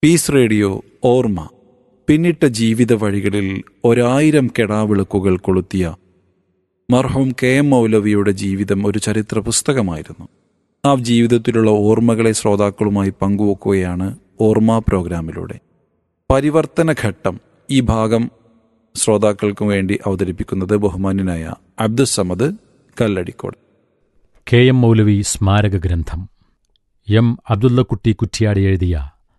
piece radio ഓർമ്മ പിന്നിട്ട ജീവിത വഴികളിൽ ഒരായിരം കെടാവിളക്കുകൾ കൊളുത്തിയ മർഹൂം കെ എം മൗലവിയുടെ ജീവിതം ഒരു ചരിത്ര പുസ്തകമായിരുന്നു ആ ജീവിതത്തിലുള്ള ഓർമ്മകളെ ശ്രോതാക്കളുമായി പങ്കുവെക്കുകയാണ് ഓർമ്മ പ്രോഗ്രാമിലൂടെ പരിവർത്തന ഘട്ടം ഈ ഭാഗം ശ്രോതാക്കൾക്കു വേണ്ടി അവതരിപ്പിക്കുന്നത് ബഹുമാന്യനായ അബ്ദുസമദ് കല്ലടിക്കോട് കെ എം മൗലവി സ്മാരക ഗ്രന്ഥം എം അബ്ദുള്ളക്കുട്ടി കുറ്റിയാടി എഴുതിയ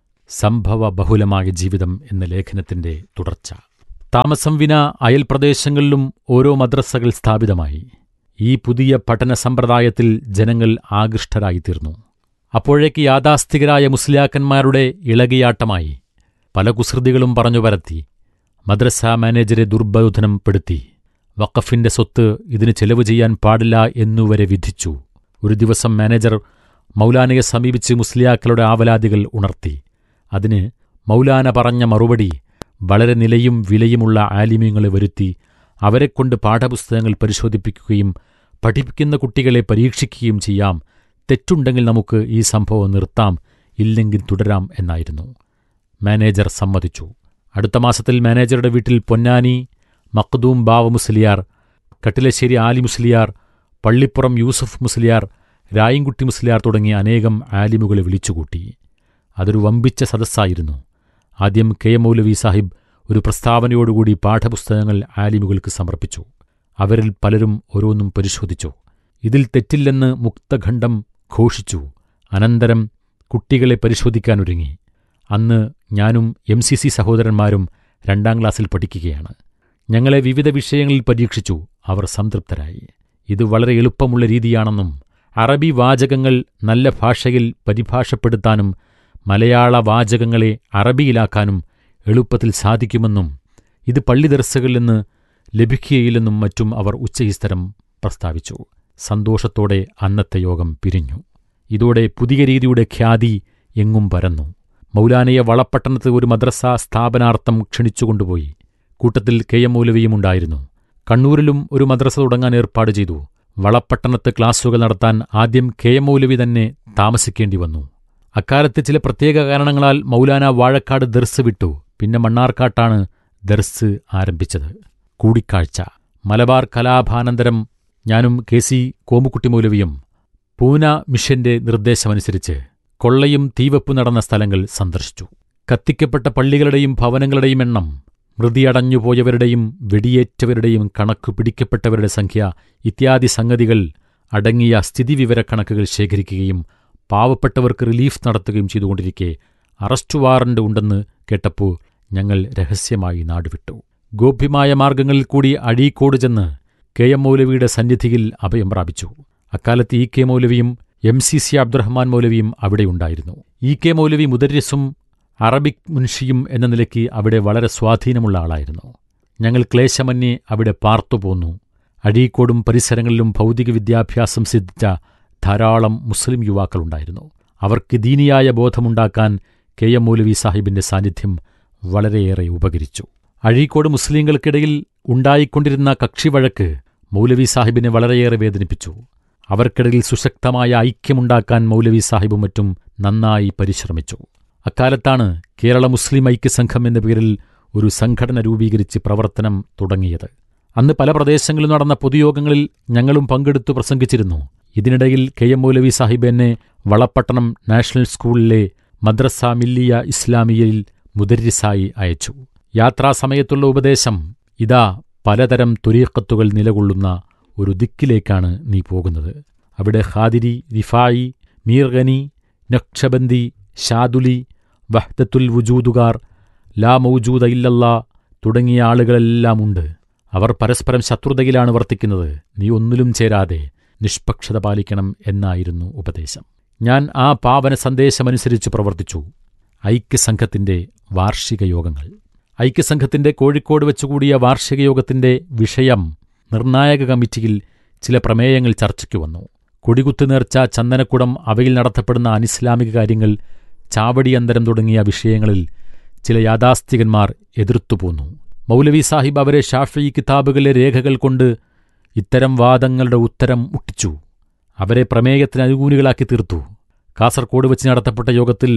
സംഭവ ബഹുലമായ ജീവിതം എന്ന ലേഖനത്തിന്റെ തുടർച്ച താമസം വിന അയൽപ്രദേശങ്ങളിലും ഓരോ മദ്രസകൾ സ്ഥാപിതമായി ഈ പുതിയ പഠന സമ്പ്രദായത്തിൽ ജനങ്ങൾ ആകൃഷ്ടരായിത്തീർന്നു അപ്പോഴേക്ക് യാഥാസ്ഥികരായ മുസ്ലിയാക്കന്മാരുടെ ഇളകിയാട്ടമായി പല കുസൃതികളും പറഞ്ഞു പരത്തി മദ്രസ മാനേജരെ ദുർബോധനം പെടുത്തി വഖഫിന്റെ സ്വത്ത് ഇതിന് ചെലവ് ചെയ്യാൻ പാടില്ല എന്നുവരെ വിധിച്ചു ഒരു ദിവസം മാനേജർ മൗലാനയെ സമീപിച്ച് മുസ്ലിയാക്കളുടെ ആവലാദികൾ ഉണർത്തി അതിന് മൗലാന പറഞ്ഞ മറുപടി വളരെ നിലയും വിലയുമുള്ള ആലിമ്യങ്ങളെ വരുത്തി അവരെക്കൊണ്ട് പാഠപുസ്തകങ്ങൾ പരിശോധിപ്പിക്കുകയും പഠിപ്പിക്കുന്ന കുട്ടികളെ പരീക്ഷിക്കുകയും ചെയ്യാം തെറ്റുണ്ടെങ്കിൽ നമുക്ക് ഈ സംഭവം നിർത്താം ഇല്ലെങ്കിൽ തുടരാം എന്നായിരുന്നു മാനേജർ സമ്മതിച്ചു അടുത്ത മാസത്തിൽ മാനേജറുടെ വീട്ടിൽ പൊന്നാനി മഖ്ദൂം ബാവ മുസ്ലിയാർ കട്ടിലശ്ശേരി ആലി മുസ്ലിയാർ പള്ളിപ്പുറം യൂസഫ് മുസ്ലിയാർ രായൻകുട്ടി മുസ്ലിയാർ തുടങ്ങിയ അനേകം ആലിമുകളെ വിളിച്ചുകൂട്ടി അതൊരു വമ്പിച്ച സദസ്സായിരുന്നു ആദ്യം കെ എം മൗലവി സാഹിബ് ഒരു പ്രസ്താവനയോടുകൂടി പാഠപുസ്തകങ്ങൾ ആലിമുകൾക്ക് സമർപ്പിച്ചു അവരിൽ പലരും ഓരോന്നും പരിശോധിച്ചു ഇതിൽ തെറ്റില്ലെന്ന് മുക്തഖണ്ഡം ഘോഷിച്ചു അനന്തരം കുട്ടികളെ പരിശോധിക്കാനൊരുങ്ങി അന്ന് ഞാനും എം സി സി സഹോദരന്മാരും രണ്ടാം ക്ലാസ്സിൽ പഠിക്കുകയാണ് ഞങ്ങളെ വിവിധ വിഷയങ്ങളിൽ പരീക്ഷിച്ചു അവർ സംതൃപ്തരായി ഇത് വളരെ എളുപ്പമുള്ള രീതിയാണെന്നും അറബി വാചകങ്ങൾ നല്ല ഭാഷയിൽ പരിഭാഷപ്പെടുത്താനും മലയാള വാചകങ്ങളെ അറബിയിലാക്കാനും എളുപ്പത്തിൽ സാധിക്കുമെന്നും ഇത് പള്ളി ദർസകളിൽ നിന്ന് ലഭിക്കുകയില്ലെന്നും മറ്റും അവർ ഉച്ചഹിസ്തരം പ്രസ്താവിച്ചു സന്തോഷത്തോടെ അന്നത്തെ യോഗം പിരിഞ്ഞു ഇതോടെ പുതിയ രീതിയുടെ ഖ്യാതി എങ്ങും പരന്നു മൗലാനയെ വളപ്പട്ടണത്ത് ഒരു മദ്രസ സ്ഥാപനാർത്ഥം ക്ഷണിച്ചുകൊണ്ടുപോയി കൂട്ടത്തിൽ കെ എം മൗലവിയും ഉണ്ടായിരുന്നു കണ്ണൂരിലും ഒരു മദ്രസ തുടങ്ങാൻ ഏർപ്പാട് ചെയ്തു വളപ്പട്ടണത്ത് ക്ലാസുകൾ നടത്താൻ ആദ്യം കെ എം മൗലവി തന്നെ താമസിക്കേണ്ടി വന്നു അക്കാലത്ത് ചില പ്രത്യേക കാരണങ്ങളാൽ മൗലാന വാഴക്കാട് ദർസ് വിട്ടു പിന്നെ മണ്ണാർക്കാട്ടാണ് ദർസ് ആരംഭിച്ചത് കൂടിക്കാഴ്ച മലബാർ കലാഭാനന്തരം ഞാനും കെ സി കോമുക്കുട്ടി മൗലവിയും പൂന മിഷന്റെ നിർദ്ദേശമനുസരിച്ച് കൊള്ളയും തീവപ്പ് നടന്ന സ്ഥലങ്ങൾ സന്ദർശിച്ചു കത്തിക്കപ്പെട്ട പള്ളികളുടെയും ഭവനങ്ങളുടെയും എണ്ണം മൃതിയടഞ്ഞുപോയവരുടെയും വെടിയേറ്റവരുടെയും കണക്കു പിടിക്കപ്പെട്ടവരുടെ സംഖ്യ ഇത്യാദി സംഗതികൾ അടങ്ങിയ സ്ഥിതിവിവരക്കണക്കുകൾ ശേഖരിക്കുകയും പാവപ്പെട്ടവർക്ക് റിലീഫ് നടത്തുകയും ചെയ്തുകൊണ്ടിരിക്കെ അറസ്റ്റ് വാറണ്ട് ഉണ്ടെന്ന് കേട്ടപ്പോൾ ഞങ്ങൾ രഹസ്യമായി നാടുവിട്ടു ഗോപ്യമായ മാർഗങ്ങളിൽ കൂടി അഴീക്കോട് ചെന്ന് കെ എം മൗലവിയുടെ സന്നിധിയിൽ അഭയം പ്രാപിച്ചു അക്കാലത്ത് ഇ കെ മൗലവിയും എം സി സി അബ്ദുറഹ്മാൻ മൗലവിയും അവിടെയുണ്ടായിരുന്നു ഇ കെ മൗലവി മുദര്യസും അറബിക് മുൻഷിയും എന്ന നിലയ്ക്ക് അവിടെ വളരെ സ്വാധീനമുള്ള ആളായിരുന്നു ഞങ്ങൾ ക്ലേശമന്യേ അവിടെ പാർത്തുപോന്നു അഴീക്കോടും പരിസരങ്ങളിലും ഭൗതിക വിദ്യാഭ്യാസം സിദ്ധിച്ച ധാരാളം മുസ്ലിം യുവാക്കളുണ്ടായിരുന്നു അവർക്ക് ദീനിയായ ബോധമുണ്ടാക്കാൻ കെ എം മൗലവി സാഹിബിന്റെ സാന്നിധ്യം വളരെയേറെ ഉപകരിച്ചു അഴീക്കോട് മുസ്ലിങ്ങൾക്കിടയിൽ ഉണ്ടായിക്കൊണ്ടിരുന്ന കക്ഷിവഴക്ക് മൗലവി സാഹിബിനെ വളരെയേറെ വേദനിപ്പിച്ചു അവർക്കിടയിൽ സുശക്തമായ ഐക്യമുണ്ടാക്കാൻ മൗലവി സാഹിബും മറ്റും നന്നായി പരിശ്രമിച്ചു അക്കാലത്താണ് കേരള മുസ്ലിം ഐക്യസംഘം എന്ന പേരിൽ ഒരു സംഘടന രൂപീകരിച്ച് പ്രവർത്തനം തുടങ്ങിയത് അന്ന് പല പ്രദേശങ്ങളിലും നടന്ന പൊതുയോഗങ്ങളിൽ ഞങ്ങളും പങ്കെടുത്തു പ്രസംഗിച്ചിരുന്നു ഇതിനിടയിൽ കെ എം മൗലവി സാഹിബ് എന്നെ വളപ്പട്ടണം നാഷണൽ സ്കൂളിലെ മദ്രസ മില്ലിയ ഇസ്ലാമിയയിൽ മുദരിസായി അയച്ചു യാത്രാസമയത്തുള്ള ഉപദേശം ഇതാ പലതരം തുരീക്കത്തുകൾ നിലകൊള്ളുന്ന ഒരു ദിക്കിലേക്കാണ് നീ പോകുന്നത് അവിടെ Qadiri Rifai Mirghani Naqshbandi Shadhili വഹ്ദത്തുൽ വുജൂദുകാർ ലാ മൗജൂദ ഇല്ലല്ലാ തുടങ്ങിയ ആളുകളെല്ലാം ഉണ്ട് അവർ പരസ്പരം ശത്രുതയിലാണ് വർത്തിക്കുന്നത് നീ ഒന്നിലും ചേരാതെ നിഷ്പക്ഷത പാലിക്കണം എന്നായിരുന്നു ഉപദേശം ഞാൻ ആ പാവന സന്ദേശമനുസരിച്ച് പ്രവർത്തിച്ചു ഐക്യസംഘത്തിന്റെ വാർഷിക യോഗങ്ങൾ ഐക്യസംഘത്തിന്റെ കോഴിക്കോട് വെച്ചുകൂടിയ വാർഷിക യോഗത്തിന്റെ വിഷയം നിർണായക കമ്മിറ്റിയിൽ ചില പ്രമേയങ്ങൾ ചർച്ചയ്ക്ക് വന്നു കൊടികുത്തു നേർച്ച ചന്ദനക്കുടം അവയിൽ നടത്തപ്പെടുന്ന അനിസ്ലാമിക കാര്യങ്ങൾ ചാവടിയന്തരം തുടങ്ങിയ വിഷയങ്ങളിൽ ചില യാഥാസ്ഥികന്മാർ എതിർത്തുപോന്നു മൗലവി സാഹിബ് അവരെ ഷാഫി കിതാബുകളിലെ രേഖകൾ കൊണ്ട് ഇത്തരം വാദങ്ങളുടെ ഉത്തരം മുട്ടിച്ചു അവരെ പ്രമേയത്തിന് അനുകൂലികളാക്കി തീർത്തു കാസർകോട് വെച്ച് നടത്തപ്പെട്ട യോഗത്തിൽ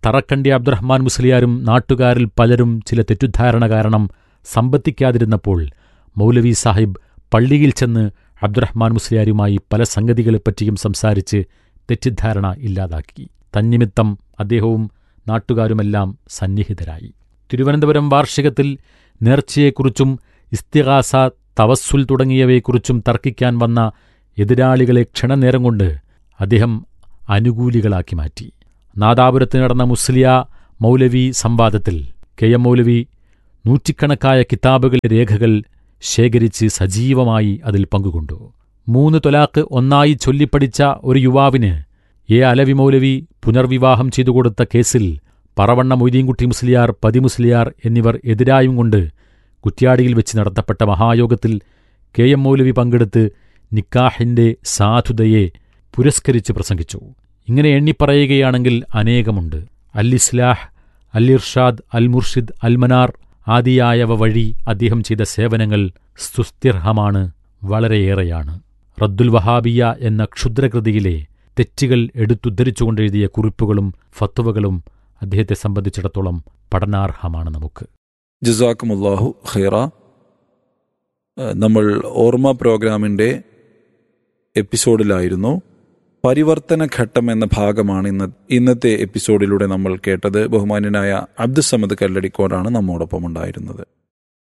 തറക്കണ്ടി അബ്ദുറഹ്മാൻ മുസ്ലിയാരും നാട്ടുകാരിൽ പലരും ചില തെറ്റിദ്ധാരണ കാരണം സമ്പത്തിക്കാതിരുന്നപ്പോൾ മൗലവി സാഹിബ് പള്ളിയിൽ ചെന്ന് അബ്ദുറഹ്മാൻ മുസ്ലിയാരുമായി പല സംഗതികളെപ്പറ്റിയും സംസാരിച്ച് തെറ്റിദ്ധാരണ ഇല്ലാതാക്കി തന്നിമിത്തം അദ്ദേഹവും നാട്ടുകാരുമെല്ലാം സന്നിഹിതരായി തിരുവനന്തപുരം വാർഷികത്തിൽ നേർച്ചയെക്കുറിച്ചും ഇസ്തിഹാസ തവസ്സുൽ തുടങ്ങിയവയെക്കുറിച്ചും തർക്കിക്കാൻ വന്ന എതിരാളികളെ ക്ഷണനേരം കൊണ്ട് അദ്ദേഹം അനുകൂലികളാക്കി മാറ്റി നാദാപുരത്ത് നടന്ന മുസ്ലിയ മൗലവി സംവാദത്തിൽ കെ എം മൗലവി നൂറ്റിക്കണക്കായ കിതാബുകളിലെ രേഖകൾ ശേഖരിച്ച് സജീവമായി അതിൽ പങ്കുകൊണ്ടു മൂന്ന് തൊലാക്ക് ഒന്നായി ചൊല്ലിപ്പടിച്ച ഒരു യുവാവിന് എ അലവി മൗലവി പുനർവിവാഹം ചെയ്തുകൊടുത്ത കേസിൽ പറവണ്ണ മൊയ്തീൻകുട്ടി മുസ്ലിയാർ പതിമുസ്ലിയാർ എന്നിവർ എതിരായും കൊണ്ട് കുറ്റ്യാടിയിൽ വെച്ച് നടത്തപ്പെട്ട മഹായോഗത്തിൽ കെ എം മൗലവി പങ്കെടുത്ത് നിക്കാഹിന്റെ സാധുതയെ പുരസ്കരിച്ച് പ്രസംഗിച്ചു ഇങ്ങനെ എണ്ണിപ്പറയുകയാണെങ്കിൽ അനേകമുണ്ട് അൽ ഇസ്ലാഹ് അൽ ഇർഷാദ് അൽ മുർഷിദ് അൽ മനാർ ആദിയായവ വഴി അദ്ദേഹം ചെയ്ത സേവനങ്ങൾ സുസ്ഥിർഹമാണ് വളരെയേറെയാണ് റദ്ദുൽ വഹാബിയ എന്ന ക്ഷുദ്രകൃതിയിലെ തെറ്റുകൾ എടുത്തുദ്ധരിച്ചുകൊണ്ടെഴുതിയ കുറിപ്പുകളും ഫത്തുവകളും അദ്ദേഹത്തെ സംബന്ധിച്ചിടത്തോളം പഠനാർഹമാണ് നമുക്ക് ജസാക്കുമുല്ലാഹു ഖൈറ ഏഹ് നമ്മൾ ഓർമ്മ പ്രോഗ്രാമിൻ്റെ എപ്പിസോഡിലായിരുന്നു പരിവർത്തന ഘട്ടം എന്ന ഭാഗമാണ് ഇന്ന ഇന്നത്തെ എപ്പിസോഡിലൂടെ നമ്മൾ കേട്ടത് ബഹുമാന്യനായ അബ്ദുസമദ് കല്ലടിക്കോടാണ് നമ്മോടൊപ്പം ഉണ്ടായിരുന്നത്